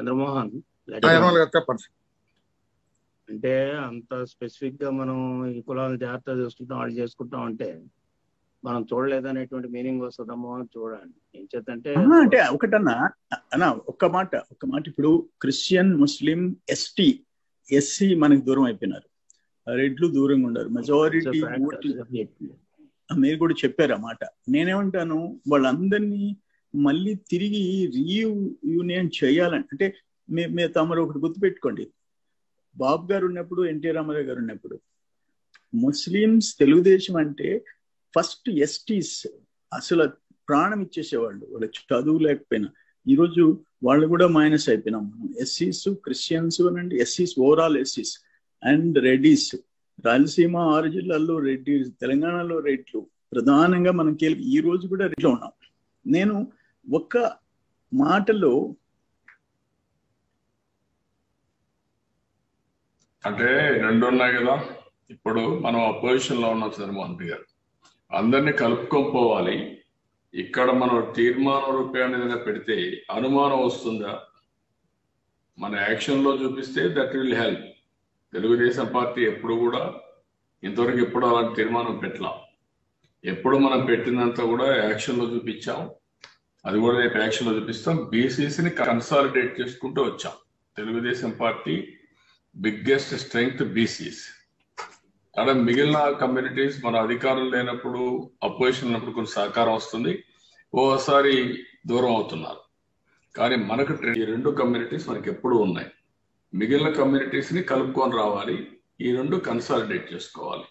చంద్రమోహన్ ఆ, letter యనమల గారు చెప్పండి అంటే అంత స్పెసిఫిక్ గా మనం ఈ కులాలను జాగ్రత్త చూసుకుంటాం వాళ్ళు చేసుకుంటాం అంటే మనం చూడలేదనేటువంటి మీనింగ్ వస్తుందమ్మో అని చూడండి ఏం చేద్దంటే ఆహా, అంటే ఒకటన్నా అన్న ఒక్క మాట ఒక్క మాట ఇప్పుడు క్రిస్టియన్ ముస్లిం ఎస్టీ ఎస్సీ మనకి దూరం అయిపోయినారు రెడ్లు దూరంగా ఉన్నారు మెజారిటీ మీరు కూడా చెప్పారు ఆ మాట నేనేమంటాను వాళ్ళందరినీ మళ్ళీ తిరిగి రీయూనియన్ చేయాలని అంటే మీ మీ తమరు ఒకటి గుర్తుపెట్టుకోండి బాబు గారు ఉన్నప్పుడు ఎన్టీ రామారావు గారు ఉన్నప్పుడు ముస్లిమ్స్ తెలుగుదేశం అంటే ఫస్ట్ ఎస్టీస్ అసలు ప్రాణం ఇచ్చేసేవాళ్ళు వాళ్ళ చదువు లేకపోయినా ఈరోజు వాళ్ళు కూడా మైనస్ అయిపోయినాం మనం ఎస్సీస్ క్రిస్టియన్స్ అనండి ఎస్సీస్ ఓవరాల్ ఎస్సీస్ అండ్ రెడ్డీస్ రాయలసీమ ఆరు జిల్లాల్లో రెడ్డి తెలంగాణలో రెడ్లు ప్రధానంగా మనం కీలక ఈ రోజు కూడా రెడ్లో ఉన్నాం నేను ఒక్క మాటలో అంటే రెండు ఉన్నాయి కదా ఇప్పుడు మనం అపోజిషన్ లో ఉన్నాం చంద్రమోహన్ రెడ్డి గారు అందరినీ కలుపుకొని పోవాలి ఇక్కడ మనం తీర్మానం రూపాయలు ఏదైనా పెడితే అనుమానం వస్తుందా మన యాక్షన్ లో చూపిస్తే that will help Telugu Desam party ఎప్పుడు కూడా ఇంతవరకు ఎప్పుడు అలాంటి తీర్మానం పెట్టలా ఎప్పుడు మనం పెట్టినంత కూడా యాక్షన్ లో చూపించాం అది కూడా రేపు యాక్షన్ లో చూపిస్తాం బీసీసీని కన్సాలిడేట్ చేసుకుంటూ వచ్చాం Telugu Desam party biggest strength BCs అక్కడ మిగిలిన కమ్యూనిటీస్ మన అధికారం లేనప్పుడు అపోజిషన్ ఉన్నప్పుడు కొంచెం సహకారం వస్తుంది ఓసారి దూరం అవుతున్నారు కానీ మనకు ట్రె- ఈ రెండు కమ్యూనిటీస్ మనకి ఎప్పుడు ఉన్నాయి మిగిలిన కమ్యూనిటీస్ ని కలుపుకొని రావాలి ఈ రెండు కన్సాలిడేట్ చేసుకోవాలి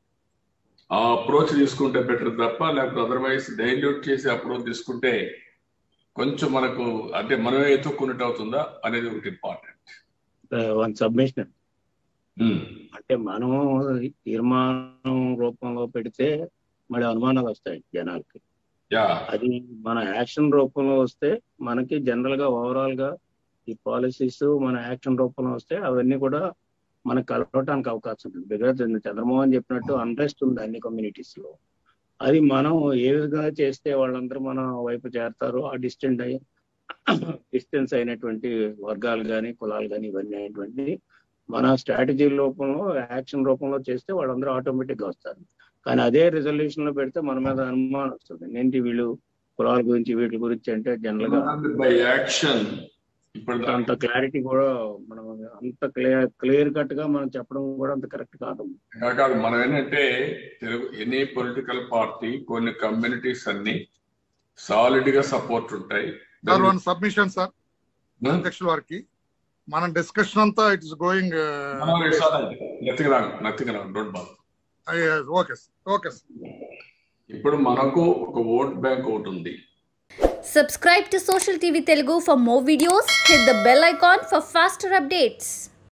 ఆ అప్రోచ్ తీసుకుంటే బెటర్ తప్ప లేకపోతే అదర్వైజ్ డైల్యూట్ చేసి అప్రోచ్ తీసుకుంటే కొంచెం మనకు అంటే మనమే ఎత్తుక్కున్నట్టు అవుతుందా అనేది ఒకటి ఇంపార్టెంట్ వన్ సబ్మిషన్ అంటే మనం తీర్మానం రూపంలో పెడితే మళ్ళీ అనుమానాలు వస్తాయి జనాలకి యా అది మన యాక్షన్ రూపంలో వస్తే మనకి జనరల్ గా ఓవరాల్ గా ఈ పాలసీస్ మన యాక్షన్ రూపంలో వస్తే అవన్నీ కూడా మనకు కలవటానికి అవకాశం ఉంది బికాజ్ చంద్రమోహన్ చెప్పినట్టు అన్రెస్ట్ ఉంది అన్ని కమ్యూనిటీస్ లో అది మనం ఏ విధంగా చేస్తే వాళ్ళందరూ మన వైపు చేరతారు ఆ డిస్టెంట్ అయ్యి డిస్టెన్స్ అయినటువంటి వర్గాలు కానీ కులాలు కానీ ఇవన్నీ అయినటువంటి మన స్ట్రాటజీ రూపంలో యాక్షన్ రూపంలో చేస్తే వాళ్ళందరూ ఆటోమేటిక్ గా వస్తారు కానీ అదే రిజల్యూషన్ లో పెడితే మన మీద అనుమానం వస్తుంది ఏంటి వీళ్ళు కులాల గురించి వీటి గురించి అంటే జనరల్ గా బై యాక్షన్ ఇప్పుడు అంత క్లారిటీ కూడా మనం అంత క్లియర్ క్లియర్ కట్ గా మనం చెప్పడం కూడా అంత కరెక్ట్ కాదు దా- కాదు మనం ఏంటంటే తెలుగు ఎనీ పొలిటికల్ పార్టీ కొన్ని కమ్యూనిటీస్ అన్ని సాలిడ్ గా సపోర్ట్ ఉంటాయి సార్ వన్ సబ్మిషన్ సార్ అధ్యక్షుల వారికి మన డిస్కషన్ అంతా it's going nothing wrong nothing wrong don't ball okay sir okay sir ఇప్పుడు మనకు ఒక ఓట్ బ్యాంక్ ఒకటి ఉంది Subscribe to Social TV Telugu for more videos. Hit the bell icon for faster updates.